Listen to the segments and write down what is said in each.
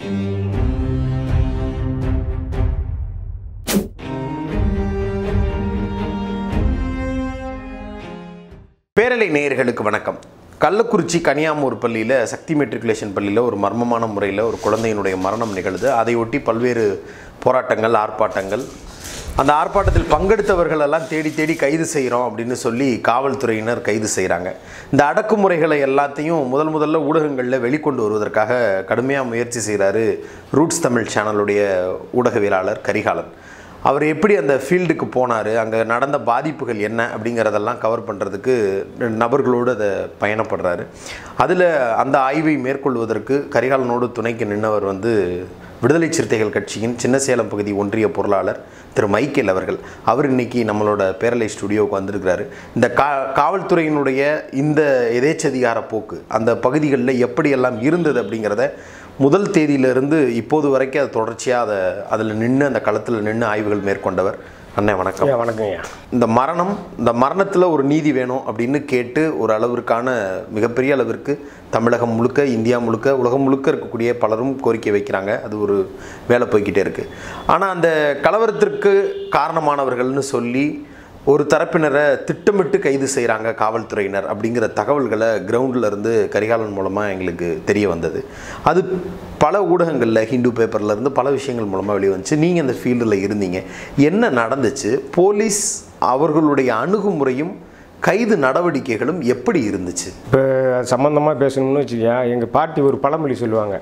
பேரலை நேயர்களுக்கு வணக்கம் கள்ளக்குறிச்சி கனியாமூர் பள்ளியில் சக்தி மெட்ரிகுலேஷன் பள்ளியில் ஒரு மர்மமான முறையில் ஒரு குழந்தையினுடைய மரணம் நிகழுது அதையொட்டி பல்வேறு போராட்டங்கள் ஆர்ப்பாட்டங்கள் அந்த ஆர்ப்பாட்டத்தில் பங்கெடுத்தவர்கள் எல்லாம் தேடி தேடி கைது செய்கிறோம் அப்படின்னு சொல்லி காவல்துறையினர் கைது செய்கிறாங்க இந்த அடக்குமுறைகளை எல்லாத்தையும் முதல் முதல்ல ஊடகங்களில் வெளிக்கொண்டு வருவதற்காக கடுமையாக முயற்சி செய்கிறாரு ரூட்ஸ் தமிழ் சேனலுடைய ஊடகவியலாளர் கரிகாலன் அவர் எப்படி அந்த ஃபீல்டுக்கு போனார் அங்கே நடந்த பாதிப்புகள் என்ன அப்படிங்கிறதெல்லாம் கவர் பண்ணுறதுக்கு நபர்களோடு அதை பயணப்படுறாரு அதில் அந்த ஆய்வை மேற்கொள்வதற்கு கரிகாலனோடு துணைக்கு நின்றவர் வந்து விடுதலை சிறுத்தைகள் கட்சியின் சின்னசேலம் பகுதி ஒன்றிய பொருளாளர் திரு மைக்கேல் அவர்கள் அவர் இன்னைக்கு நம்மளோட பேரலை ஸ்டுடியோவுக்கு வந்திருக்கிறாரு இந்த கா காவல்துறையினுடைய இந்த எதேச்சதிகார போக்கு அந்த பகுதிகளில் எப்படியெல்லாம் இருந்தது அப்படிங்கிறத முதல் தேதியிலிருந்து இப்போது வரைக்கும் அது தொடர்ச்சியாக அதை அதில் நின்று அந்த களத்தில் நின்று ஆய்வுகள் மேற்கொண்டவர் அண்ணே வணக்கம் ஐயா வணக்கம் ஐயா இந்த மரணம் இந்த மரணத்தில் ஒரு நீதி வேணும் அப்படின்னு கேட்டு ஒரு அளவிற்கான மிகப்பெரிய அளவிற்கு தமிழகம் முழுக்க இந்தியா முழுக்க உலகம் முழுக்க இருக்கக்கூடிய பலரும் கோரிக்கை வைக்கிறாங்க அது ஒரு வேலை போய்க்கிட்டே இருக்குது ஆனால் அந்த கலவரத்திற்கு காரணமானவர்கள்னு சொல்லி ஒரு தரப்பினரை திட்டமிட்டு கைது செய்கிறாங்க காவல்துறையினர் அப்படிங்கிற தகவல்களை கிரவுண்டில் இருந்து கரிகாலன் மூலமாக எங்களுக்கு தெரிய வந்தது அது பல ஊடகங்களில் ஹிந்து பேப்பர்ல இருந்து பல விஷயங்கள் மூலமாக வெளியே வந்துச்சு நீங்கள் அந்த ஃபீல்டில் இருந்தீங்க என்ன நடந்துச்சு போலீஸ் அவர்களுடைய அணுகுமுறையும் கைது நடவடிக்கைகளும் எப்படி இருந்துச்சு இப்போ சம்மந்தமாக பேசணும்னு வச்சுக்கியா எங்கள் பாட்டி ஒரு பழமொழி சொல்லுவாங்க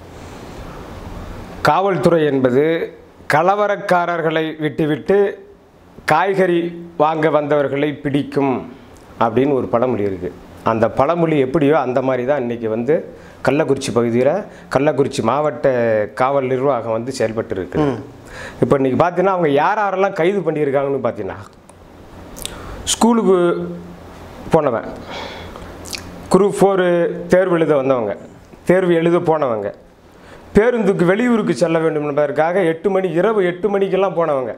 காவல்துறை என்பது கலவரக்காரர்களை விட்டுவிட்டு காய்கறி வாங்க வந்தவர்களை பிடிக்கும் அப்படின்னு ஒரு பழமொழி இருக்குது அந்த பழமொழி எப்படியோ அந்த மாதிரி தான் இன்றைக்கி வந்து கள்ளக்குறிச்சி பகுதியில் கள்ளக்குறிச்சி மாவட்ட காவல் நிர்வாகம் வந்து செயல்பட்டு இருக்கு இப்போ இன்றைக்கி பார்த்தீங்கன்னா அவங்க யார் யாரெல்லாம் கைது பண்ணியிருக்காங்கன்னு பார்த்தீங்கன்னா ஸ்கூலுக்கு போனவன் குரூப் ஃபோரு தேர்வு எழுத வந்தவங்க தேர்வு எழுத போனவங்க பேருந்துக்கு வெளியூருக்கு செல்ல வேண்டும் என்பதற்காக எட்டு மணி இரவு எட்டு மணிக்கெல்லாம் போனவங்க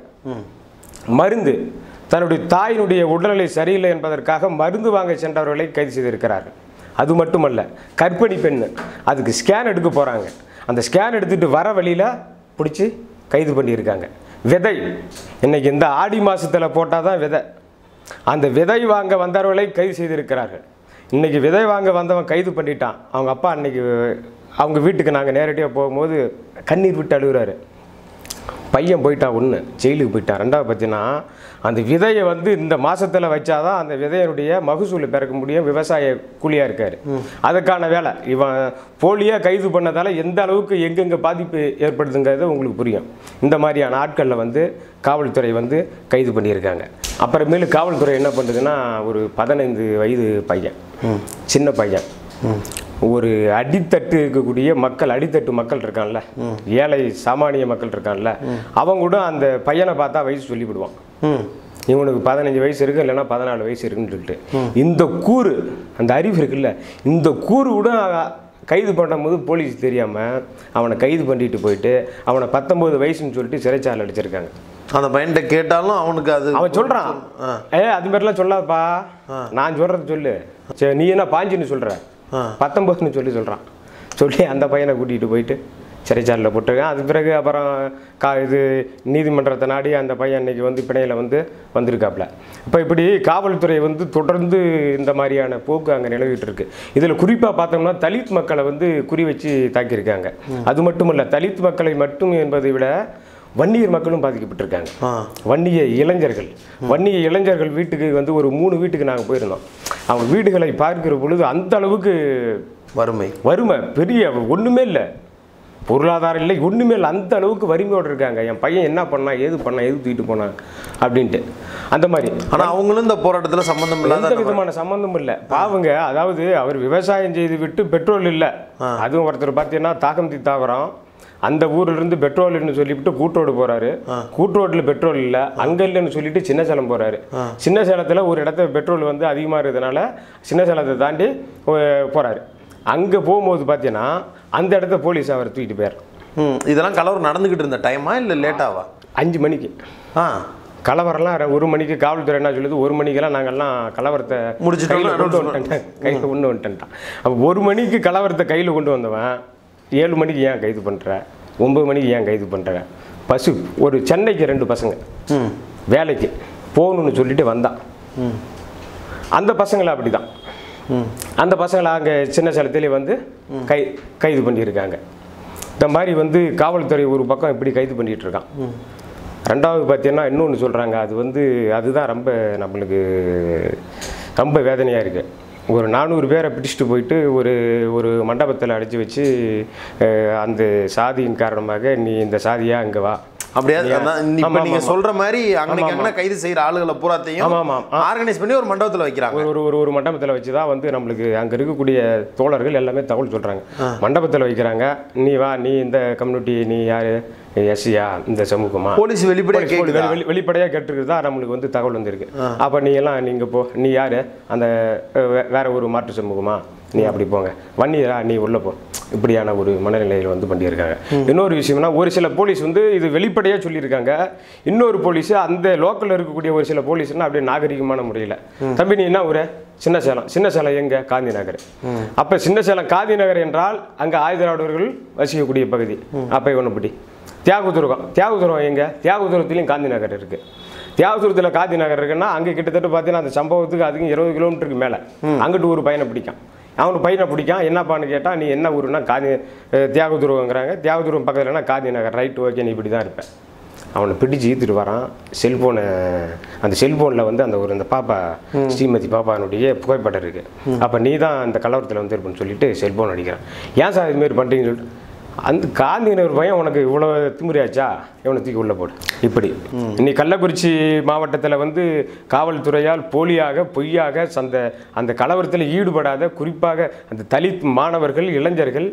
மருந்து தன்னுடைய தாயினுடைய உடல்நிலை சரியில்லை என்பதற்காக மருந்து வாங்க சென்றவர்களை கைது செய்திருக்கிறார்கள் அது மட்டுமல்ல கர்ப்பிணி பெண் அதுக்கு ஸ்கேன் எடுக்க போகிறாங்க அந்த ஸ்கேன் எடுத்துகிட்டு வர வழியில் பிடிச்சி கைது பண்ணியிருக்காங்க விதை இன்னைக்கு இந்த ஆடி மாதத்தில் போட்டால் தான் விதை அந்த விதை வாங்க வந்தவர்களை கைது செய்திருக்கிறார்கள் இன்னைக்கு விதை வாங்க வந்தவன் கைது பண்ணிட்டான் அவங்க அப்பா அன்னைக்கு அவங்க வீட்டுக்கு நாங்கள் நேரடியாக போகும்போது கண்ணீர் விட்டு அழுகுறாரு பையன் போயிட்டான் ஒன்று ஜெயிலுக்கு போயிட்டான் ரெண்டாவது பார்த்தீங்கன்னா அந்த விதையை வந்து இந்த மாசத்துல வச்சாதான் அந்த விதையனுடைய மகசூலை பிறக்க முடியும் விவசாய கூலியாக இருக்கார் அதுக்கான வேலை இவன் போலியாக கைது பண்ணதால் எந்த அளவுக்கு எங்கெங்கே பாதிப்பு ஏற்படுதுங்கிறது உங்களுக்கு புரியும் இந்த மாதிரியான ஆட்களில் வந்து காவல்துறை வந்து கைது பண்ணியிருக்காங்க அப்புறமேலு காவல்துறை என்ன பண்ணுதுன்னா ஒரு பதினைந்து வயது பையன் சின்ன பையன் ஒரு அடித்தட்டு இருக்கக்கூடிய மக்கள் அடித்தட்டு மக்கள் இருக்கான்ல ஏழை சாமானிய மக்கள் இருக்கான்ல அவங்க கூட அந்த பையனை பார்த்தா வயசு சொல்லிவிடுவான் ம் இவனுக்கு பதினஞ்சு வயசு இருக்கு இல்லைன்னா பதினாலு வயசு இருக்குன்னு சொல்லிட்டு இந்த கூறு அந்த அறிவு இருக்குல்ல இந்த கூறு கூட கைது பண்ணும்போது போலீஸ் தெரியாமல் அவனை கைது பண்ணிட்டு போயிட்டு அவனை பத்தொம்போது வயசுன்னு சொல்லிட்டு சிறைச்சாலை அடிச்சிருக்காங்க அந்த பையன்கிட்ட கேட்டாலும் அவனுக்கு அது அவன் சொல்கிறான் ஏ அது மாதிரிலாம் சொல்லாதப்பா நான் சொல்கிறது சொல்லு சரி நீ என்ன பாஞ்சுன்னு சொல்கிற ஆ. பத்தொம்போதுன்னு சொல்லி சொல்கிறான் சொல்லி அந்த பையனை கூட்டிகிட்டு போயிட்டு சிறைச்சாலையில் போட்டிருக்கேன் அது பிறகு அப்புறம் கா இது நீதிமன்றத்தை நாடி அந்த பையன் இன்னைக்கு வந்து பிணையில் வந்து வந்திருக்காப்புல இப்போ இப்படி காவல்துறை வந்து தொடர்ந்து இந்த மாதிரியான போக்கு அங்கே நிலவிட்டு இருக்கு இதில் குறிப்பாக பார்த்தோம்னா தலித் மக்களை வந்து குறி வச்சு தாக்கியிருக்காங்க அது மட்டும் இல்லை தலித் மக்களை மட்டும் என்பதை விட வன்னியர் மக்களும் பாதிக்கப்பட்டிருக்காங்க ஆ வன்னிய இளைஞர்கள் வன்னிய இளைஞர்கள் வீட்டுக்கு வந்து ஒரு மூணு வீட்டுக்கு நாங்கள் போயிருந்தோம் அவங்க வீடுகளை பார்க்கிற பொழுது அந்த அளவுக்கு வறுமை வறுமை பெரிய ஒன்றுமே இல்லை பொருளாதாரம் இல்லை ஒன்றுமே இல்லை அந்த அளவுக்கு வறுமையோடு இருக்காங்க என் பையன் என்ன பண்ணான் ஏது பண்ணான் எது தூக்கிட்டு போனான் அப்படின்ட்டு அந்த மாதிரி ஆனா அவங்களும் இந்த போராட்டத்துல சம்பந்தம் இல்லாத எந்த விதமான சம்மந்தமும் இல்லை பாவங்க அதாவது அவர் விவசாயம் செய்து விட்டு பெட்ரோல் இல்லை அதுவும் ஒருத்தர் பார்த்தீங்கன்னா தாகம் தாவரம் அந்த ஊர்ல இருந்து பெட்ரோல்னு சொல்லிவிட்டு கூட்டோடு போறாரு கூட்டோட்டில் பெட்ரோல் இல்லை அங்க இல்லைன்னு சொல்லிட்டு சின்ன சேலம் போறாரு சின்ன சேலத்தில் ஒரு இடத்துல பெட்ரோல் வந்து அதிகமாக இருக்கிறதுனால சின்ன சேலத்தை தாண்டி அஹ், போறாரு அங்கே போகும்போது பார்த்தீங்கன்னா அந்த இடத்த போலீஸ் அவர் தூக்கிட்டு போயார் ம் இதெல்லாம் கலவரம் நடந்துகிட்டு இருந்த டைமா இல்லை லேட்டாவா அஞ்சு மணிக்கு ஆ கலவரம்லாம் ர- ஒரு மணிக்கு காவல்துறை என்ன சொல்லுது ஒரு மணிக்கெல்லாம் நாங்கெல்லாம் கலவரத்தை முடிச்சிட்டோம்னு கையில் கொண்டு வந்துட்டேன் கையில் கொண்டு வந்துட்டேன்ட்டான் அப்போ ஒரு மணிக்கு கலவரத்தை கையில் கொண்டு வந்தவன் ஏழு மணிக்கு ஏன் கைது பண்ணுற ஒம்பது மணிக்கு ஏன் கைது பண்ணுற பசு ஒரு சென்னைக்கு ரெண்டு பசங்க ம் வேலைக்கு போகணுன்னு சொல்லிட்டு வந்தான் ம் அந்த பசங்களை அப்படி தான் ம் அந்த பசங்களை அங்கே சின்ன சேலத்திலே வந்து கை கைது பண்ணியிருக்காங்க இந்த மாதிரி வந்து காவல்துறை ஒரு பக்கம் இப்படி கைது பண்ணிட்டு இருக்கான் ரெண்டாவது பார்த்தீங்கன்னா இன்னொன்று சொல்கிறாங்க அது வந்து அதுதான் ரொம்ப நம்மளுக்கு ரொம்ப வேதனையாக இருக்குது ஒரு நானூறு பேரை பிடிச்சிட்டு போயிட்டு ஒரு ஒரு மண்டபத்தில் அடைச்சி வச்சு அஹ், அந்த சாதியின் காரணமாக நீ இந்த சாதியா அங்கே வா அப்படியா அதான் இப்ப ஆமா, நீங்க ஆமா. சொல்ற மாதிரி அங்கனைக்கு அங்கே கைது செய்யற ஆளுகளை பூராத்தையும் ஆமா, ஆமா. ஆ. ஆர்கனைஸ் பண்ணி ஒரு மண்டபத்துல வைக்கிறாங்க ஒரு ஒரு ஒரு ஒரு மண்டபத்தில் வச்சு தான் வந்து நம்மளுக்கு அங்கே இருக்கக்கூடிய தோழர்கள் எல்லாமே தகவல் சொல்கிறாங்க மண்டபத்தில் வைக்கிறாங்க நீ வா நீ இந்த கம்யூனிட்டி நீ யார் எஸ்சியா இந்த சமூகமா போலீஸ் வெளிப்படையா போலீஸ் கேக்குதா வெளி- வெளிப்படையாக கேட்டுருக்குதா நம்மளுக்கு வந்து தகவல் வந்திருக்கு அப்போ நீ எல்லாம் நீங்கள் போ நீ யார் அந்த அஹ், வே- வேற ஒரு மாற்று சமூகமா நீ அப்படி போங்க வன்னியரா நீ உள்ள போ இப்படியான ஒரு மனநிலையில் வந்து பண்ணியிருக்காங்க இன்னொரு விஷயம்னா ஒரு சில போலீஸ் வந்து இது வெளிப்படையாக சொல்லியிருக்காங்க இன்னொரு போலீஸ் அந்த லோக்கலில் இருக்கக்கூடிய ஒரு சில போலீஸ்னா அப்படியே நாகரிகமான முறையில் தம்பி நீ என்ன ஊரு சின்ன சேலம் சின்ன சேலம் எங்க காந்தி நகர் அப்போ சின்ன சேலம் காந்தி நகர் என்றால் அங்கே ஆயுதராடவர்கள் வசிக்கக்கூடிய பகுதி அப்போ இவனப்படி தியாகதுருகம் தியாகதுருகம் எங்க தியாகதுரத்துலேயும் காந்தி நகர் இருக்கு தியாகதுரத்தில் காந்தி நகர் இருக்குன்னா அங்கே கிட்டத்தட்ட பார்த்தீங்கன்னா அந்த சம்பவத்துக்கு அதுக்கும் இருபது கிலோமீட்டருக்கு மேலே அங்கிட்டு ஒரு பையனை பிடிக்கும் அவனுக்கு பையனை பிடிக்கான் என்னப்பான்னு கேட்டால் நீ என்ன ஊருன்னா காந்தி அஹ், தியாகதுருவங்கிறாங்க தியாகதுருவம் பக்கத்துலனா காந்தி நகர் ரைட் ஓகே நீ இப்படி தான் இருப்பேன் அவனை பிடிச்சு ஈத்துட்டு வரான் செல்ஃபோனை அந்த செல்ஃபோனில் வந்து அந்த ஒரு அந்த பாப்பா ஸ்ரீமதி பாப்பானுடைய புகைப்படம் இருக்குது அப்போ நீ தான் அந்த கலவரத்தில் வந்து இருப்பேன்னு சொல்லிட்டு செல்ஃபோன் அடிக்கிறான் ஏன் சார் இதுமாரி பண்ணுறீங்கன்னு சொல்லிட்டு அந்த காந்தியினர் பையன் உனக்கு இவ்வளோ திமிரியாச்சா இவனை தூக்கி உள்ள போடு இப்படி இன்னைக்கு கள்ளக்குறிச்சி மாவட்டத்தில் வந்து காவல்துறையால் போலியாக பொய்யாக அந்த அந்த கலவரத்தில் ஈடுபடாத குறிப்பாக அந்த தலித் மாணவர்கள் இளைஞர்கள்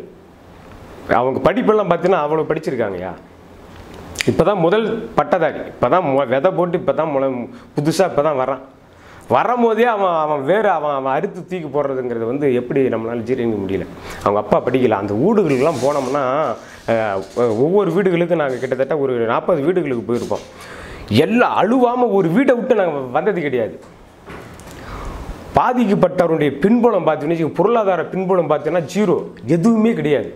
அவங்க படிப்பெல்லாம் பார்த்தீங்கன்னா அவ்வளோ படிச்சிருக்காங்கய்யா இப்போ தான் முதல் பட்டதாரி இப்போ தான் விதை போட்டு இப்போ தான் முளை புதுசாக இப்போ தான் வரான் வரும்போதே அவன் அவன் வேறு அவன் அவன் அறுத்து தூக்கி போடுறதுங்கிறது வந்து எப்படி நம்மளால ஜீரணிக்க முடியல அவங்க அப்பா படிக்கல அந்த வீடுகளுக்கெல்லாம் போனோம்னா அஹ், ஒவ்வொரு வீடுகளுக்கும் நாங்கள் கிட்டத்தட்ட ஒரு நாற்பது வீடுகளுக்கு போயிருப்போம் எல்லாம் அழுவாமல் ஒரு வீட்டை விட்டு நாங்கள் வந்தது கிடையாது பாதிக்கப்பட்டவருடைய பின்புலம் பார்த்தீங்கன்னா பொருளாதார பின்புலம் பார்த்தீங்கன்னா ஜீரோ எதுவுமே கிடையாது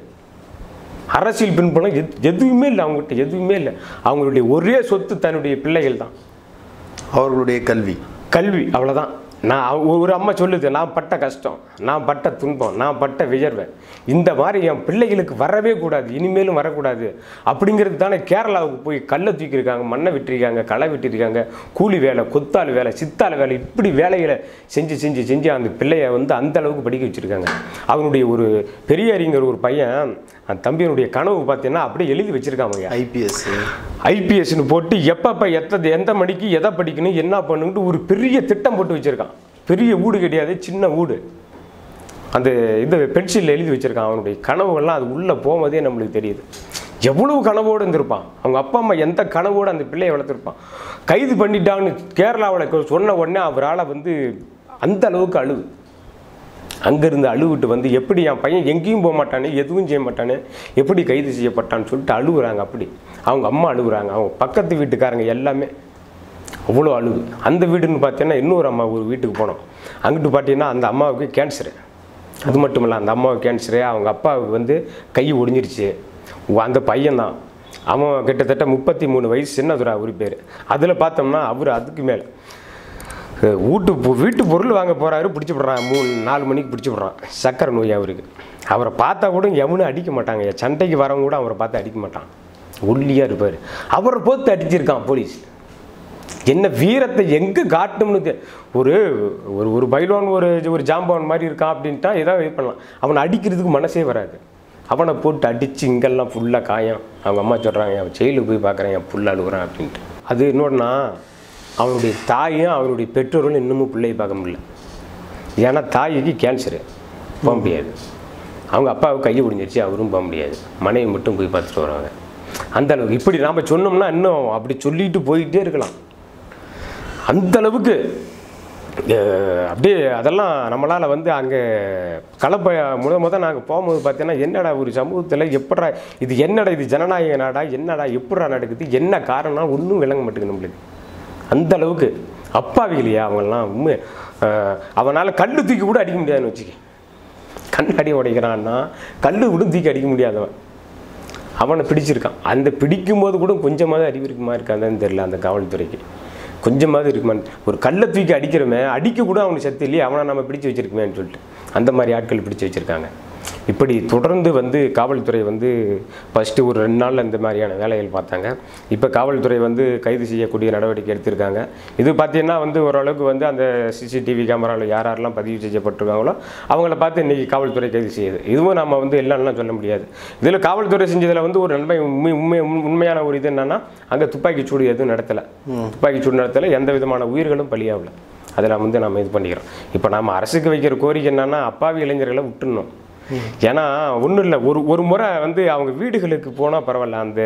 அரசியல் பின்புலம் எது எதுவுமே இல்லை அவங்ககிட்ட எதுவுமே இல்லை அவங்களுடைய ஒரே சொத்து தன்னுடைய பிள்ளைகள் தான் அவர்களுடைய கல்வி கல்வி அவ்வளோதான் நான் அவ- ஒரு அம்மா சொல்லுது நான் பட்ட கஷ்டம் நான் பட்ட துன்பம் நான் பட்ட வியர்வை இந்த மாதிரி என் பிள்ளைகளுக்கு வரவே கூடாது இனிமேலும் வரக்கூடாது அப்படிங்கிறது தானே கேரளாவுக்கு போய் கல்லை தூக்கியிருக்காங்க மண்ணை விட்டிருக்காங்க களை விட்டிருக்காங்க கூலி வேலை கொத்தாள் வேலை சித்தாள் வேலை இப்படி வேலைகளை செஞ்சு செஞ்சு செஞ்சு அந்த பிள்ளைய வந்து அந்த அளவுக்கு படிக்க வச்சுருக்காங்க அவனுடைய ஒரு பெரிய அறிஞர் ஒரு பையன் அந்த தம்பியினுடைய கனவு பார்த்தீங்கன்னா அப்படியே எழுதி வச்சிருக்காங்க ஐபிஎஸ் ஐபிஎஸ்னு போட்டு எப்பப்போ எத்த எந்த மணிக்கு எதை படிக்கணும் என்ன பண்ணணுன்ட்டு ஒரு பெரிய திட்டம் போட்டு வச்சுருக்கான் பெரிய வீடு கிடையாது சின்ன வீடு அந்த இது பென்சிலில் எழுதி வச்சுருக்கான் அவனுடைய கனவுகள்லாம் அது உள்ளே போகும்போதே நம்மளுக்கு தெரியுது எவ்வளவு கனவோடு இருந்திருப்பான் அவங்க அப்பா அம்மா எந்த கனவோடு அந்த பிள்ளையை வளர்த்துருப்பான் கைது பண்ணிட்டான்னு கேரளாவில் சொன்ன உடனே அவரால் வந்து அந்த அளவுக்கு அழுவு அங்கேருந்து அழுவிட்டு வந்து எப்படி என் பையன் எங்கேயும் போக மாட்டானே எதுவும் செய்ய மாட்டானே எப்படி கைது செய்யப்பட்டான்னு சொல்லிட்டு அழுகுறாங்க அப்படி அவங்க அம்மா அழுகுறாங்க அவங்க பக்கத்து வீட்டுக்காரங்க எல்லாமே அவ்வளோ அழுவு அந்த வீடுன்னு பார்த்தீங்கன்னா இன்னொரு அம்மா ஒரு வீட்டுக்கு போனோம் அங்கிட்டு பார்த்தீங்கன்னா அந்த அம்மாவுக்கு கேன்சரு அது மட்டும் இல்லை அந்த அம்மாவுக்கு கேன்சரு அவங்க அப்பாவுக்கு வந்து கை ஒடிஞ்சிருச்சு அந்த பையன்தான் அவன் கிட்டத்தட்ட முப்பத்தி மூணு வயசு சின்னதுரா ஒரு பேர் அதில் பார்த்தோம்னா அவர் அதுக்கு மேலே அஹ் வீட்டு பொ- வீட்டு பொருள் வாங்க போறாரு பிடிச்சி விட்றான் மூணு நாலு மணிக்கு பிடிச்சி விட்றான் சக்கரை நோய் அவருக்கு அவரை பார்த்தா கூட எவனும் அடிக்க மாட்டாங்க சண்டைக்கு வரவங்க கூட அவரை பார்த்து அடிக்க மாட்டான் ஒல்லியாக இருப்பார் அவரை போத்து அடிச்சிருக்கான் போலீஸ் என்ன வீரத்தை எங்கே காட்டணும்னு தெ- ஒரு ஒரு ஒரு பைலோன் ஒரு ஒரு ஜாம்பவான் மாதிரி இருக்கான் அப்படின்ட்டா ஏதாவது இது பண்ணலாம் அவனை அடிக்கிறதுக்கு மனசே வராது அவனை போட்டு அடித்து இங்கெல்லாம் ஃபுல்லாக காயம் அவங்க அம்மா சொல்கிறாங்க அவன் ஜெயிலுக்கு போய் பார்க்குறேன் என் புல்ல அழுகுறான் அப்படின்ட்டு அது இன்னொன்னா அவனுடைய தாயும் அவனுடைய பெற்றோர்களும் இன்னமும் பிள்ளையை பார்க்க முடியல ஏன்னா தாய்க்கு கேன்சரு போக முடியாது அவங்க அப்பாவுக்கு கையை ஒடிஞ்சிருச்சு அவரும் போக முடியாது மனைவி மட்டும் போய் பார்த்துட்டு வருவாங்க அந்த அளவுக்கு இப்படி நாம் சொன்னோம்னா இன்னும் அப்படி சொல்லிட்டு போயிட்டே இருக்கலாம் அந்த அளவுக்கு அஹ், அப்படியே அதெல்லாம் நம்மளால் வந்து அங்கே கலப்பை முத முத நாங்கள் போகும்போது பார்த்தீங்கன்னா என்னடா ஒரு சமூகத்தில் எப்படா இது என்னடா இது ஜனநாயக நாடா என்னடா எப்படா நடக்குது என்ன காரணம் ஒன்றும் விளங்க மாட்டேங்குது நம்மளுக்கு அந்த அளவுக்கு அப்பாவிகளையா அவங்கெல்லாம் உண்மை அவனால் கல் தூக்கி கூட அடிக்க முடியாதுன்னு வச்சுக்க கண்ணாடி உடைக்கிறான்னா கல் கூட தூக்கி அடிக்க முடியாதவன் அவனை பிடிச்சிருக்கான் அந்த பிடிக்கும்போது கூட கொஞ்சமாவது அறிவு இருக்குமா இருக்காதான்னு தெரியல அந்த காவல்துறைக்கு கொஞ்சமாவது இருக்குமா ஒரு கல்லை தூக்கி அடிக்கிறவன் அடிக்க கூட அவனுக்கு சத்து இல்லையே அவனை நம்ம பிடிச்சு வச்சிருக்கமேன்னு சொல்லிட்டு அந்த மாதிரி ஆட்கள் பிடிச்சு வச்சிருக்காங்க இப்படி தொடர்ந்து வந்து காவல்துறை வந்து ஃபஸ்ட்டு ஒரு ரெண்டு நாளில் இந்த மாதிரியான வேலைகள் பார்த்தாங்க இப்போ காவல்துறை வந்து கைது செய்யக்கூடிய நடவடிக்கை எடுத்திருக்காங்க இது பார்த்தீங்கன்னா வந்து ஓரளவுக்கு வந்து அந்த சிசிடிவி கேமராவில் யார் யாரெல்லாம் பதிவு செய்யப்பட்டிருக்காங்களோ அவங்கள பார்த்து இன்றைக்கி காவல்துறை கைது செய்யுது இதுவும் நம்ம வந்து இல்லைன்னா சொல்ல முடியாது இதில் காவல்துறை செஞ்சதில் வந்து ஒரு நன்மை உண்மை உண்மை உண்மையான ஒரு இது என்னன்னா அங்கே துப்பாக்கி சூடு எதுவும் நடத்தலை துப்பாக்கி சூடு நடத்தலை எந்த விதமான உயிர்களும் பலியாகல அதில் வந்து நம்ம இது பண்ணிக்கிறோம் இப்போ நம்ம அரசுக்கு வைக்கிற கோரிக்கை என்னன்னா அப்பாவி இளைஞர்களை விட்டுடணும் ஏன்னா ஒன்றும் இல்லை ஒரு ஒரு முறை வந்து அவங்க வீடுகளுக்கு போனால் பரவாயில்ல அந்த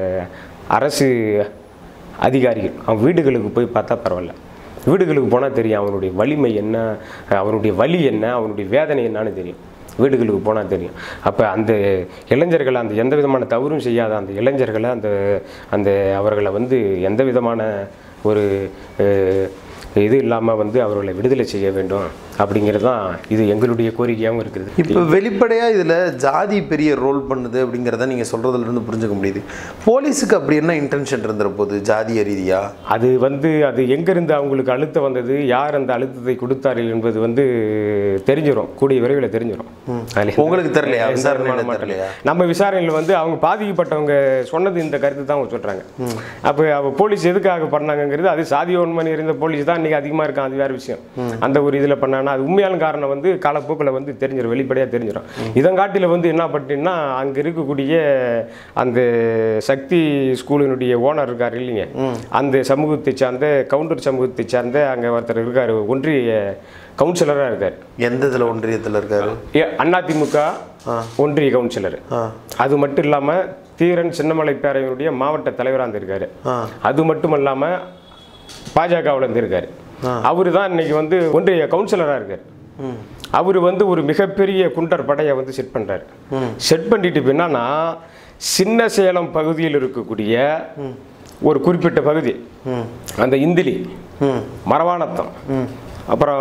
அரசு அதிகாரிகள் அவங்க வீடுகளுக்கு போய் பார்த்தா பரவாயில்ல வீடுகளுக்கு போனால் தெரியும் அவனுடைய வலிமை என்ன அவனுடைய வலி என்ன அவனுடைய வேதனை என்னன்னு தெரியும் வீடுகளுக்கு போனால் தெரியும் அப்போ அந்த இளைஞர்களை அந்த எந்த விதமான தவறும் செய்யாத அந்த இளைஞர்களை அந்த அந்த அவர்களை வந்து எந்த விதமான ஒரு அஹ், இது இல்லாமல் வந்து அவர்களை விடுதலை செய்ய வேண்டும் அப்படிங்கிறது தான் இது எங்களுடைய கோரிக்கையாகவும் இருக்குது இப்போ வெளிப்படையாக இதில் ஜாதி பெரிய ரோல் பண்ணுது அப்படிங்கிறத நீங்கள் சொல்கிறதுலேருந்து புரிஞ்சுக்க முடியுது போலீஸுக்கு அப்படி என்ன இன்டென்ஷன் இருந்துற போகுது ஜாதிய ரீதியா அது வந்து அது எங்கேருந்து அவங்களுக்கு அழுத்தம் வந்தது யார் அந்த அழுத்தத்தை கொடுத்தார்கள் என்பது வந்து தெரிஞ்சிடும் கூடிய விரைவில் தெரிஞ்சிடும் அதுல உங்களுக்கு தெரியலையா? எந்த விசாரணையில விதமான மாற்றம் தெரியலையா? நம்ம விசாரணையில் வந்து அவங்க பாதிக்கப்பட்டவங்க சொன்னது இந்த கருத்து தான் அவங்க சொல்கிறாங்க அப்போ அவ போலீஸ் எதுக்காக பண்ணாங்கங்கிறது அது சாதிய உண்மணி இருந்த போலீஸ் தான் இன்றைக்கி அதிகமாக இருக்கான் அது வேறு விஷயம் அந்த ஒரு இதில் பண்ணாங்கன்னா அது உண்மையான காரணம் வந்து காலப்போக்கில் வந்து தெரிஞ்சிடும் வெளிப்படையாக தெரிஞ்சிடும் இதங்காட்டில் வந்து என்ன பண்ணிட்டீங்கன்னா அங்கே இருக்கக்கூடிய அந்த சக்தி ஸ்கூலினுடைய ஓனர் இருக்கார் இல்லைங்க அந்த சமூகத்தை சார்ந்த கவுண்டர் சமூகத்தை சார்ந்த அங்கே ஒருத்தர் இருக்கார் ஒன்றிய கவுன்சிலராக இருக்கார் எந்த இதில் ஒன்றியத்தில் இருக்காரு ஏ, அதிமுக ஒன்றிய கவுன்சிலர் ஆ அது மட்டும் இல்லாமல் தீரன் சின்னமலை பேரவையினுடைய மாவட்ட தலைவராக இருந்திருக்காரு ஆ அது மட்டும் இல்லாமல் பாஜகவில் இருந்திருக்காரு அவர் தான் இன்னைக்கு வந்து ஒன்றிய கவுன்சிலராக இருக்கார் ம் அவர் வந்து ஒரு மிகப்பெரிய குண்டர் படையை வந்து செட் பண்ணுறாரு செட் பண்ணிட்டு இப்ப என்னன்னா சின்ன சேலம் பகுதியில் இருக்கக்கூடிய ஒரு குறிப்பிட்ட பகுதி ம் அந்த இந்திலி ம் மரவானத்தம் அப்புறம்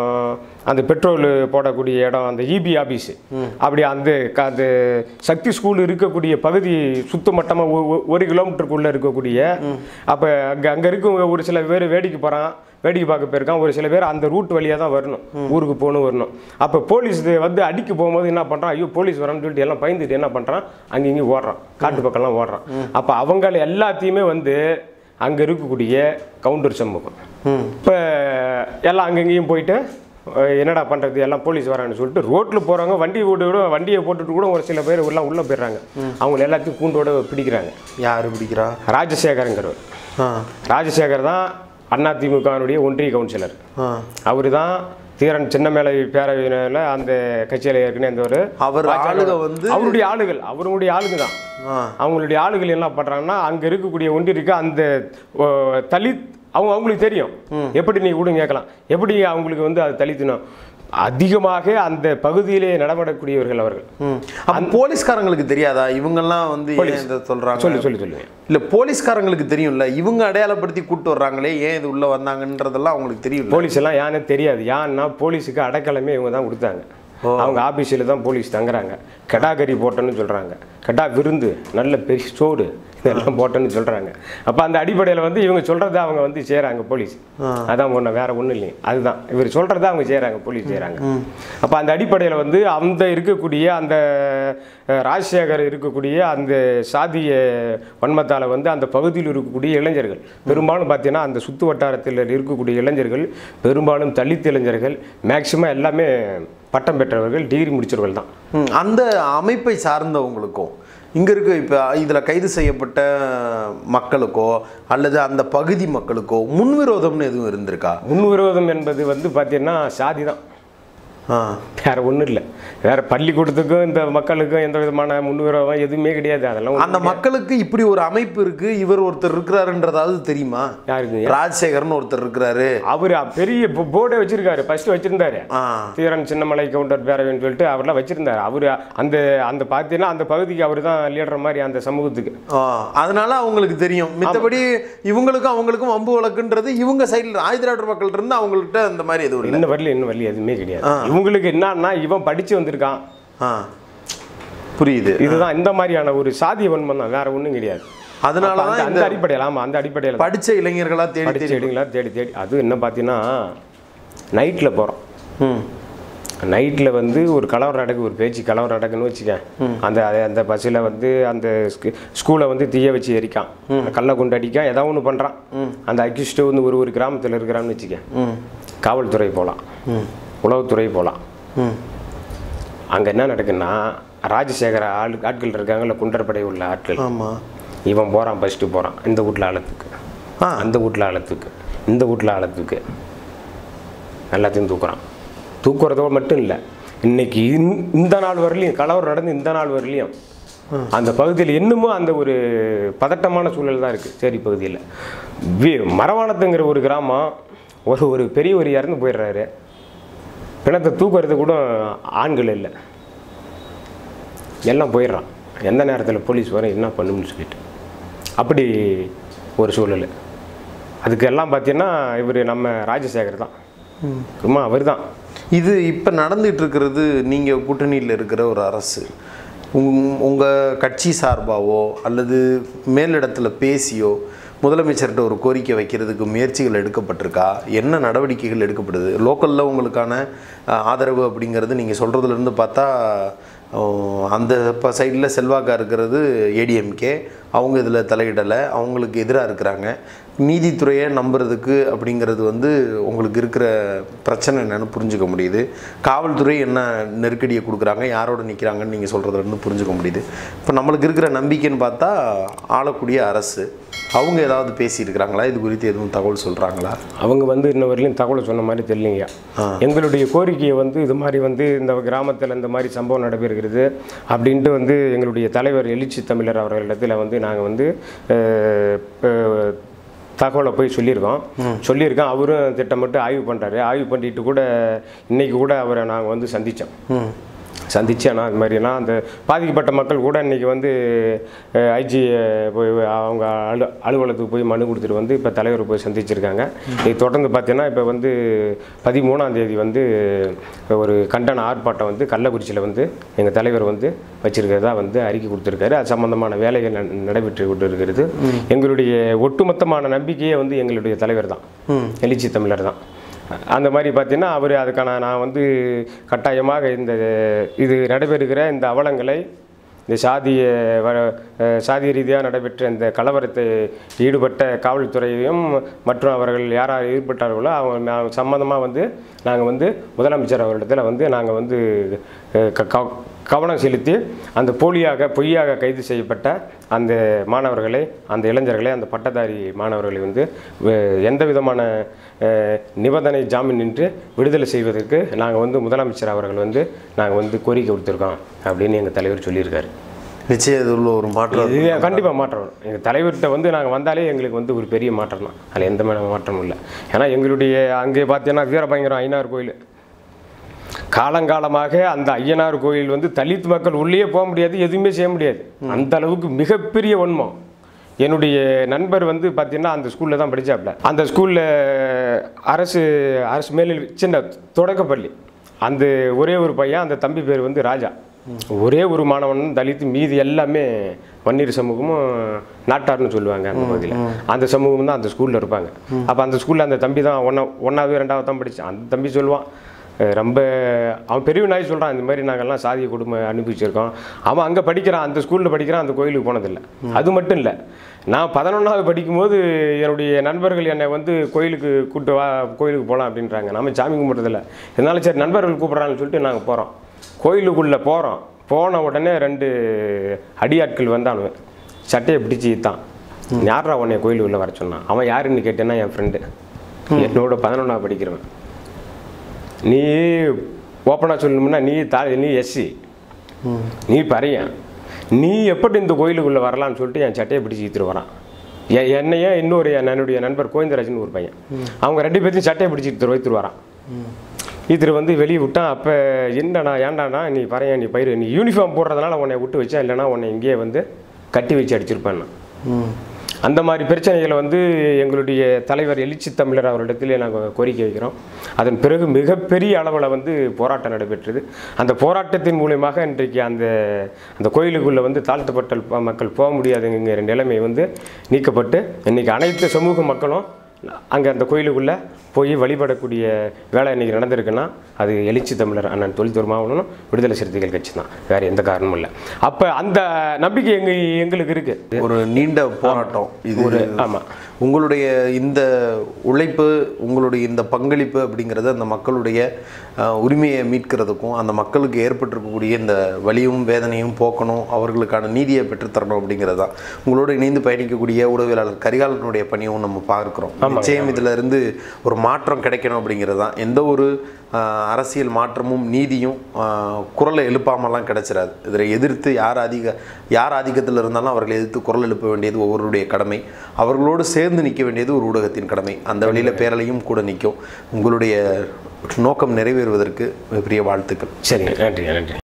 அந்த பெட்ரோல் போடக்கூடிய இடம் அந்த இபி ஆபீஸு அப்படி அந்த க- அந்த சக்தி ஸ்கூல் இருக்கக்கூடிய பகுதி சுத்த மட்டமாக ஒரு கிலோமீட்டருக்குள்ளே இருக்கக்கூடிய அப்போ அங்கே அங்கே இருக்கவங்க ஒரு சில பேர் வேடிக்கை போகிறான் வேடிக்கை பார்க்க போயிருக்கான் ஒரு சில பேர் அந்த ரூட் வழியாக தான் வரணும் ஊருக்கு போகணும் வரணும் அப்போ போலீஸ் வந்து அடிக்க போகும்போது என்ன பண்ணுறான் ஐயோ போலீஸ் வரான்னு சொல்லிட்டு எல்லாம் பயந்துட்டு என்ன பண்ணுறான் அங்கே இங்கேயும் ஓடுறான் காட்டு பக்கம்லாம் ஓடுறான் அப்போ அவங்கள எல்லாத்தையுமே வந்து அங்கே இருக்கக்கூடிய கவுண்டர் சமூகம் ம் இப்போ எல்லாம் அங்கங்கேயும் போயிட்டு அஹ், என்னடா பண்ணுறது எல்லாம் போலீஸ் வரான்னு சொல்லிட்டு ரோட்டில் போகிறவங்க வண்டி ஓட்டு கூட வண்டியை போட்டுட்டு கூட ஒரு சில பேர் எல்லாம் உள்ளே போயிடுறாங்க அவங்கள எல்லாத்தையும் கூண்டோட பிடிக்கிறாங்க யார் பிடிக்கிறா ராஜசேகரங்கிறவர் ஆ ராஜசேகர் தான் அதிமுகவினுடைய ஒன்றிய கவுன்சிலர் ஆ அவர் தான் தீரன் சின்னமேலை பேரவையில அந்த கட்சியில் ஏற்கனவே இந்த ஒரு அவர் ஆளுக வந்து அவருடைய ஆளுகள் அவருடைய ஆளுங்க தான் ஆ அவங்களுடைய ஆளுகள் என்ன பண்ணுறாங்கன்னா அங்கே இருக்கக்கூடிய ஒன்றிற்கு அந்த ஓ, தலித் அவங்க அவங்களுக்கு தெரியும் எப்படி நீ கூட கேட்கலாம் எப்படி அவங்களுக்கு வந்து அது தலித்துணும் அதிகமாக அந்த பகுதியிலே நடமாடக்கூடியவர்கள் அவர்கள் ம் அப்போ போலீஸ்காரங்களுக்கு தெரியாதா இவங்கெல்லாம் வந்து ஏன் இதை சொல்கிறாங்க சொல்லி சொல்லி சொல்லுங்க இல்லை போலீஸ்காரங்களுக்கு தெரியும்ல இவங்க அடையாளப்படுத்தி கூட்டு வர்றாங்களே ஏன் இது உள்ளே வந்தாங்கன்றதெல்லாம் அவங்களுக்கு தெரியும்ல போலீஸ் எல்லாம் யானே தெரியாது யான்னா போலீஸுக்கு அடைக்கலமே இவங்க தான் கொடுத்தாங்க அவங்க ஆபீஸில் தான் போலீஸ் தங்குறாங்க கெடா கறி போட்டேன்னு சொல்கிறாங்க கெடா விருந்து நல்ல பெரிய சோடு இதெல்லாம் போட்டேன்னு சொல்கிறாங்க அப்போ அந்த அடிப்படையில் வந்து இவங்க சொல்கிறத அவங்க வந்து செய்கிறாங்க போலீஸ் அதான் ஒன்று வேற ஒன்றும் இல்லைங்க அதுதான் இவர் சொல்கிறத அவங்க செய்கிறாங்க போலீஸ் செய்கிறாங்க அப்போ அந்த அடிப்படையில் வந்து அந்த இருக்கக்கூடிய அந்த அஹ், ராஜசேகர் இருக்கக்கூடிய அந்த சாதிய வன்மத்தால் வந்து அந்த பகுதியில் இருக்கக்கூடிய இளைஞர்கள் பெரும்பாலும் பார்த்தீங்கன்னா அந்த சுற்று வட்டாரத்தில் இருக்கக்கூடிய இளைஞர்கள் பெரும்பாலும் தலித் இளைஞர்கள் மேக்சிமம் எல்லாமே பட்டம் பெற்றவர்கள் டிகிரி முடிச்சவர்கள் தான் ம், அந்த அமைப்பை சார்ந்தவங்களுக்கும் இங்கே இருக்க இப்போ இதில் கைது செய்யப்பட்ட மக்களுக்கோ அல்லது அந்த பகுதி மக்களுக்கோ முன்விரோதம்னு எதுவும் இருந்திருக்கா முன்விரோதம் என்பது வந்து பார்த்தீங்கன்னா சாதி தான் ஆ வேற ஒன்றும் இல்லை வேற பள்ளிக்கூடத்துக்கும் இந்த மக்களுக்கும் எந்த விதமான முன்விரோதம் எதுவுமே கிடையாது அதெல்லாம் ஒண்ணும் அந்த மக்களுக்கு இப்படி ஒரு அமைப்பு இருக்கு இவர் ஒருத்தர் இருக்கிறாருன்றதாவது தெரியுமா யாருக்குங்க ராஜசேகர்னு ஒருத்தர் இருக்கிறாரு அவர் பெரிய போர்டே வச்சிருக்காரு ஃபர்ஸ்ட் வச்சிருந்தாரு ஆ தீரன் சின்னமலை கவுண்டர் பேரவைன்னு சொல்லிட்டு அவர்லாம் வச்சிருந்தாரு அவர் அந்த அந்த பார்த்தீங்கன்னா அந்த பகுதிக்கு அவர் தான் லீடர் மாதிரி அந்த சமூகத்துக்கு ஆ, அதனால அவங்களுக்கு தெரியும் மித்தபடி இவங்களுக்கும் அவங்களுக்கும் வம்பு வழக்குன்றது இவங்க சைடில் ஆயுதிராட்டர் மக்கள் இருந்து அவங்கள்ட்ட அந்த மாதிரி எதுவும் இல்லை இன்னும் வரல இன்னும் வரல எதுவுமே கிடையாது இவங்க அவங்களுக்கு என்னன்னா இவன் படிச்சு வந்திருக்கான் ஆ புரியுது இதுதான் இந்த மாதிரியான ஒரு சாதிய வன்மம் தான் வேற ஒன்றும் கிடையாது அதனால அப்ப அந்த- தான் அந்த இந்த அடிப்படையில் ஆமாம் அந்த அடிப்படையில் படிச்ச இளைஞர்களா தேடி படிச்ச தேடி செடிங்களா தேடி தேடி அது என்ன பார்த்தீங்கன்னா நைட்டில் போகிறோம் ம் நைட்டில் வந்து ஒரு கலவரம் நடக்கு ஒரு பேச்சு கலவரம் நடக்குன்னு வச்சுக்க அந்த அது- அந்த பஸ்ஸில் வந்து அந்த ஸ்கூலை வந்து தீய வச்சு எரிக்கான் கல்லை கொண்டு அடிக்கான் ஏதாவது ஒன்று பண்ணுறான் அந்த அக்யூஸ்ட்டு வந்து ஒரு ஒரு கிராமத்தில் இருக்கிறான்னு வச்சுக்க ம் காவல்துறை போகலாம் ம் உளவுத்துறை போகலாம் ம் அங்கே என்ன நடக்குன்னா ராஜசேகர ஆள் ஆட்கள் இருக்காங்கல்ல குண்டற்படை உள்ள ஆட்கள் ஆமாம் இவன் போகிறான் ஃபஸ்ட்டு போகிறான் இந்த வீட்டில் ஆழத்துக்கு ஆ அந்த வீட்டில் ஆழத்துக்கு இந்த வீட்டில் ஆழத்துக்கு எல்லாத்தையும் தூக்குறான் தூக்குறதோடு மட்டும் இல்லை இன்னைக்கு இந்த- இந்த நாள் வரலையும் கலவரம் நடந்து இந்த நாள் வரலையும் அந்த பகுதியில் இன்னமும் அந்த ஒரு பதட்டமான சூழல் தான் இருக்குது சேரி பகுதியில் வி மரவானத்துங்கிற ஒரு கிராமம் ஒரு ஒரு பெரியவர் இறந்து போயிடுறாரு பிணத்தை தூக்குறது கூட ஆண்கள் இல்லை எல்லாம் போயிடுறான் எந்த நேரத்தில் போலீஸ் வரும் என்ன பண்ணும்னு சொல்லிட்டு அப்படி ஒரு சூழல் அதுக்கு எல்லாம் பார்த்தீங்கன்னா இவர் நம்ம ராஜசேகர் தான் சும்மா அவர் தான் இது இப்போ நடந்துட்டு இருக்கிறது நீங்கள் கூட்டணியில் இருக்கிற ஒரு அரசு உங் உங்கள் கட்சி சார்பாவோ அல்லது மேலிடத்தில் பேசியோ முதலமைச்சர்கிட்ட ஒரு கோரிக்கை வைக்கிறதுக்கு முயற்சிகள் எடுக்கப்பட்டிருக்கா என்ன நடவடிக்கைகள் எடுக்கப்படுது லோக்கலில் உங்களுக்கான அஹ், ஆதரவு அப்படிங்கிறது நீங்கள் சொல்கிறதுலேருந்து பார்த்தா அஹ், அந்த இப்போ சைடில் செல்வாக்கா இருக்கிறது ஏடிஎம்கே அவங்க இதில் தலையிடலை அவங்களுக்கு எதிராக இருக்கிறாங்க நீதித்துறையை நம்புறதுக்கு அப்படிங்கிறது வந்து உங்களுக்கு இருக்கிற பிரச்சனை என்னன்னு புரிஞ்சுக்க முடியுது காவல்துறை என்ன நெருக்கடியை கொடுக்குறாங்க யாரோட நிற்கிறாங்கன்னு நீங்கள் சொல்கிறதுலேருந்து புரிஞ்சுக்க முடியுது இப்போ நம்மளுக்கு இருக்கிற நம்பிக்கைன்னு பார்த்தா ஆளக்கூடிய அரசு அவங்க ஏதாவது பேசியிருக்கிறாங்களா இது குறித்து எதுவும் தகவல் சொல்கிறாங்களா அவங்க வந்து இன்ன வரையிலும் தகவல் சொன்ன மாதிரி தெரியலைங்க எங்களுடைய கோரிக்கையை வந்து இது மாதிரி வந்து இந்த கிராமத்தில் இந்த மாதிரி சம்பவம் நடைபெறுகிறது அப்படின்ட்டு வந்து எங்களுடைய தலைவர் எழுச்சி தமிழர் அவர்களிடத்தில் வந்து நாங்கள் வந்து அஹ், அஹ், தகவலை போய் சொல்லியிருக்கோம் சொல்லியிருக்கோம் அவரும் திட்டமிட்டு ஆய்வு பண்ணுறாரு ஆய்வு பண்ணிட்டு கூட இன்னைக்கு கூட அவரை நாங்கள் வந்து சந்தித்தோம் ம் சந்திச்சு ஆனால் அது மாதிரிலாம் அந்த பாதிக்கப்பட்ட மக்கள் கூட இன்றைக்கி வந்து ஐஜி போய் அவங்க அலு அலுவலகத்துக்கு போய் மனு கொடுத்துட்டு வந்து இப்போ தலைவர் போய் சந்திச்சிருக்காங்க இது தொடர்ந்து பார்த்தீங்கன்னா இப்போ வந்து பதிமூணாம் தேதி வந்து ஒரு கண்டன ஆர்ப்பாட்டம் வந்து கள்ளக்குறிச்சியில் வந்து எங்கள் தலைவர் வந்து வச்சிருக்கிறதா வந்து அறிக்கை கொடுத்துருக்காரு அது சம்பந்தமான வேலைகள் ந- நடைபெற்று கொண்டு இருக்கிறது எங்களுடைய ஒட்டுமொத்தமான நம்பிக்கையே வந்து எங்களுடைய தலைவர் தான் எழுச்சி தமிழர் தான் அந்த மாதிரி பார்த்தீங்கன்னா அவர் அதுக்கான நான் வந்து கட்டாயமாக இந்த இது நடைபெறுகிற இந்த அவலங்களை இந்த சாதிய வ அஹ் சாதிய ரீதியாக நடைபெற்ற இந்த கலவரத்தை ஈடுபட்ட காவல்துறையையும் மற்றும் அவர்கள் யார் யார் ஈடுபட்டார்களோ அவங்க நான் சம்மந்தமாக வந்து நாங்கள் வந்து முதலமைச்சர் அவர்களிடத்தில் வந்து நாங்கள் வந்து அஹ், க- க- கவனம் செலுத்தி அந்த போலியாக பொய்யாக கைது செய்யப்பட்ட அந்த மாணவர்களை அந்த இளைஞர்களை அந்த பட்டதாரி மாணவர்களை வந்து வே- எந்த விதமான அஹ், நிபந்தனை ஜாமீன் நின்று விடுதலை செய்வதற்கு நாங்கள் வந்து முதலமைச்சர் அவர்கள் வந்து நாங்கள் வந்து கோரிக்கை கொடுத்துருக்கோம் அப்படின்னு எங்கள் தலைவர் சொல்லியிருக்காரு நிச்சயம் இதில் ஒரு மாற்றம் இது கண்டிப்பாக மாற்றம் வரும் எங்கள் தலைவர்கிட்ட வந்து நாங்கள் வந்தாலே எங்களுக்கு வந்து ஒரு பெரிய மாற்றம் தான் அதில் எந்த மா- மாற்றமும் இல்லை ஏன்னா எங்களுடைய அங்கே பார்த்தீங்கன்னா வீரபயங்கரம் ஐநார் கோயில் காலங்காலமாக அந்த ஐயனார் கோயில் வந்து தலித் மக்கள் உள்ளே போக முடியாது எதுவுமே செய்ய முடியாது அந்த அளவுக்கு மிகப்பெரிய வன்மம் என்னுடைய நண்பர் வந்து பார்த்தீங்கன்னா அந்த ஸ்கூலில் தான் படித்தாப்புல அந்த ஸ்கூலில் அரசு அரசு மேல் சின்ன தொடக்கப்பள்ளி அந்த ஒரே ஒரு பையன் அந்த தம்பி பேர் வந்து ராஜா ஒரே ஒரு மாணவன் தலித் மீதி எல்லாமே வன்னியர் சமூகமும் நாட்டார்னு சொல்லுவாங்க அந்த பகுதியில் அந்த சமூகம் தான் அந்த ஸ்கூலில் இருப்பாங்க அப்போ அந்த ஸ்கூலில் அந்த தம்பி தான் ஒன்றா ஒன்றாவது ரெண்டாவது தான் படித்தான் அந்த தம்பி சொல்லுவான் அஹ் ரொம்ப அவன் பெரிய நாய் சொல்கிறான் இந்த மாதிரி நாங்கள்லாம் சாதிய குடும்பம் அனுபவிச்சிருக்கோம் அவன் அங்கே படிக்கிறான் அந்த ஸ்கூலில் படிக்கிறான் அந்த கோயிலுக்கு போனதில்லை அது மட்டும் இல்லை நான் பதினொன்றாவது படிக்கும்போது என்னுடைய நண்பர்கள் என்னை வந்து கோயிலுக்கு கூப்பிட்டு வா கோயிலுக்கு போகலாம் அப்படின்றாங்க நம்ம சாமி கும்பிட்றதில்ல இதனால சரி நண்பர்கள் கூப்பிட்றாங்கன்னு சொல்லிட்டு நாங்கள் போகிறோம் கோயிலுக்குள்ளே போகிறோம் போன உடனே ரெண்டு அடியாட்கள் வந்தானுங்க சட்டையை பிடிச்சி தான் யாரா உன்னை கோயிலுக்குள்ளே வர சொன்னான் அவன் யாருன்னு கேட்டேன்னா என் ஃப்ரெண்டு என்னோட பதினொன்றாவது படிக்கிறவன் நீ ஓப்பனாக சொல்லணும்னா நீ தா நீ எஸ்சி நீ பறையன் நீ எப்படி இந்த கோயிலுக்குள்ளே வரலான்னு சொல்லிட்டு என் சட்டையை பிடிச்சி இழுத்துட்டு வரான் எ- என்னையே இன்னொரு என் என்னுடைய நண்பர் கோவிந்தராஜன் ஒரு பையன் அவங்க ரெண்டு பேர்த்தையும் சட்டையை பிடிச்சி இழுத்துட்டு வைத்துட்டு வரான் இதில் வந்து வெளியே விட்டான் அப்போ என்னடா ஏன்டாண்ணா நீ பறையன் நீ பயிர் நீ யூனிஃபார்ம் போடுறதுனால உன்னை விட்டு வச்சா இல்லைன்னா உன்னை இங்கேயே வந்து கட்டி வச்சு அடிச்சிருப்பேன் ம் அந்த மாதிரி பிரச்சனைகளை வந்து எங்களுடைய தலைவர் எழுச்சி தமிழர் அவரிடத்திலே நாங்கள் கோரிக்கை வைக்கிறோம் அதன் பிறகு மிகப்பெரிய அளவில் வந்து போராட்டம் நடைபெற்றது அந்த போராட்டத்தின் மூலயமாக இன்றைக்கு அந்த அந்த கோயிலுக்குள்ளே வந்து தாழ்த்தப்பட்ட ப- மக்கள் போக முடியாதுங்கிற நிலைமை வந்து நீக்கப்பட்டு இன்னைக்கு அனைத்து சமூக மக்களும் அங்கே அந்த கோயிலுக்குள்ளே போய் வழிபடக்கூடிய வேலை இன்னைக்கு நடந்திருக்குன்னா அது எழுச்சி தமிழர் அண்ணன் தொழில் திருமாவளவனும் விடுதலை சிறுத்தைகள் கட்சி தான் வேறு எந்த காரணமும் இல்லை அப்போ அந்த நம்பிக்கை எங்க எங்களுக்கு இருக்குது ஒரு நீண்ட போராட்டம் இது ஒரு ஆமாம் உங்களுடைய இந்த உழைப்பு உங்களுடைய இந்த பங்களிப்பு அப்படிங்கிறது அந்த மக்களுடைய அஹ், உரிமையை மீட்கிறதுக்கும் அந்த மக்களுக்கு ஏற்பட்டிருக்கக்கூடிய இந்த வலியும் வேதனையும் போக்கணும் அவர்களுக்கான நீதியை பெற்றுத்தரணும் அப்படிங்கிறது தான் உங்களோடு இணைந்து பயணிக்கக்கூடிய ஊடகவியலாளர் கரிகாலனுடைய பணியும் நம்ம பார்க்குறோம் நிச்சயம் இதில் இருந்து ஒரு மாற்றம் கிடைக்கணும் அப்படிங்கிறது தான் எந்த ஒரு அஹ், அரசியல் மாற்றமும் நீதியும் அஹ், குரலை எழுப்பாமலாம் கிடைச்சிடாது இதில் எதிர்த்து யார் அதிக யார் ஆதிக்கத்தில் இருந்தாலும் அவர்களை எதிர்த்து குரல் எழுப்ப வேண்டியது ஒவ்வொருடைய கடமை அவர்களோடு சேர்ந்து நிற்க வேண்டியது ஒரு ஊடகத்தின் கடமை அந்த வழியில் பேரலையும் கூட நிற்கும் உங்களுடைய நோக்கம் நிறைவேறுவதற்கு மிகப்பெரிய வாழ்த்துக்கள் சரிங்க நன்றி நன்றி